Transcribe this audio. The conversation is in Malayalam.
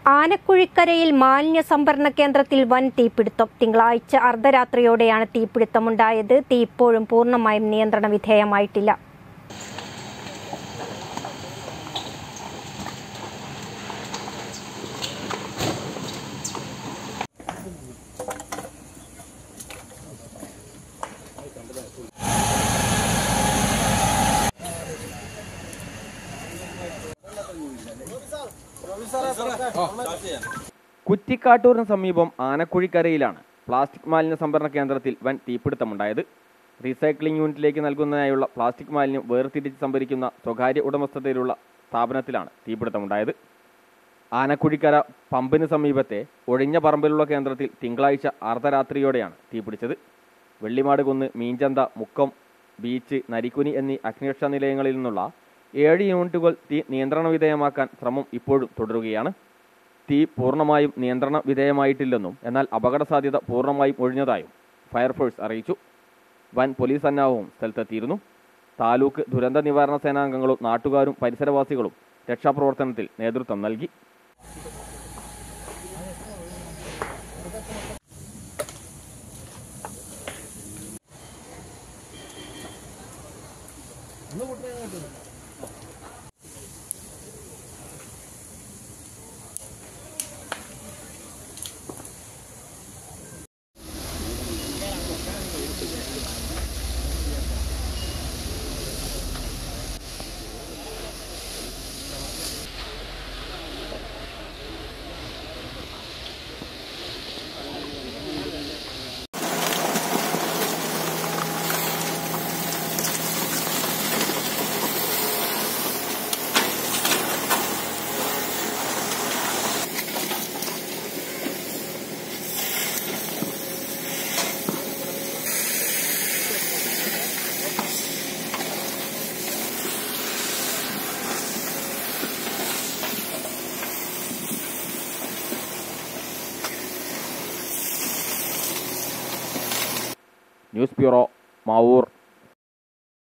ആനക്കുഴിക്കരയിൽ മാലിന്യ സംഭരണ കേന്ദ്രത്തിൽ വൻ തീപിടുത്തം തിങ്കളാഴ്ച അർദ്ധരാത്രിയോടെയാണ് തീപിടുത്തമുണ്ടായത് തീ ഇപ്പോഴും പൂർണ്ണമായും നിയന്ത്രണ വിധേയമായിട്ടില്ല കുറ്റിക്കാട്ടൂരിന് സമീപം ആനക്കുഴിക്കരയിലാണ് പ്ലാസ്റ്റിക് മാലിന്യ സംഭരണ കേന്ദ്രത്തിൽ വൻ തീപിടുത്തമുണ്ടായത് റീസൈക്ലിംഗ് യൂണിറ്റിലേക്ക് നൽകുന്നതിനായുള്ള പ്ലാസ്റ്റിക് മാലിന്യം വേർതിരിച്ച് സംഭരിക്കുന്ന സ്വകാര്യ ഉടമസ്ഥതയിലുള്ള സ്ഥാപനത്തിലാണ് തീപിടുത്തമുണ്ടായത് ആനക്കുഴിക്കര പമ്പിന് സമീപത്തെ ഒഴിഞ്ഞ പറമ്പിലുള്ള കേന്ദ്രത്തിൽ തിങ്കളാഴ്ച അർദ്ധരാത്രിയോടെയാണ് തീപിടിച്ചത് വെള്ളിമാട് കുന്ന് മീൻചന്ത മുക്കം ബീച്ച് നരിക്കുനി എന്നീ അഗ്നിരക്ഷാ നിലയങ്ങളിൽ നിന്നുള്ള ഏഴ് യൂണിറ്റുകൾ തീ നിയന്ത്രണ വിധേയമാക്കാൻ ശ്രമം ഇപ്പോഴും തുടരുകയാണ് തീ പൂർണ്ണമായും നിയന്ത്രണ വിധേയമായിട്ടില്ലെന്നും എന്നാൽ അപകട സാധ്യത പൂർണ്ണമായും ഒഴിഞ്ഞതായും ഫയർഫോഴ്സ് അറിയിച്ചു വൻ പോലീസ് സന്നാഹവും സ്ഥലത്തെത്തിയിരുന്നു താലൂക്ക് ദുരന്ത നിവാരണ സേനാംഗങ്ങളും നാട്ടുകാരും പരിസരവാസികളും രക്ഷാപ്രവർത്തനത്തിൽ നേതൃത്വം നൽകി ന്യൂസ് ബ്യൂറോ മാവൂർ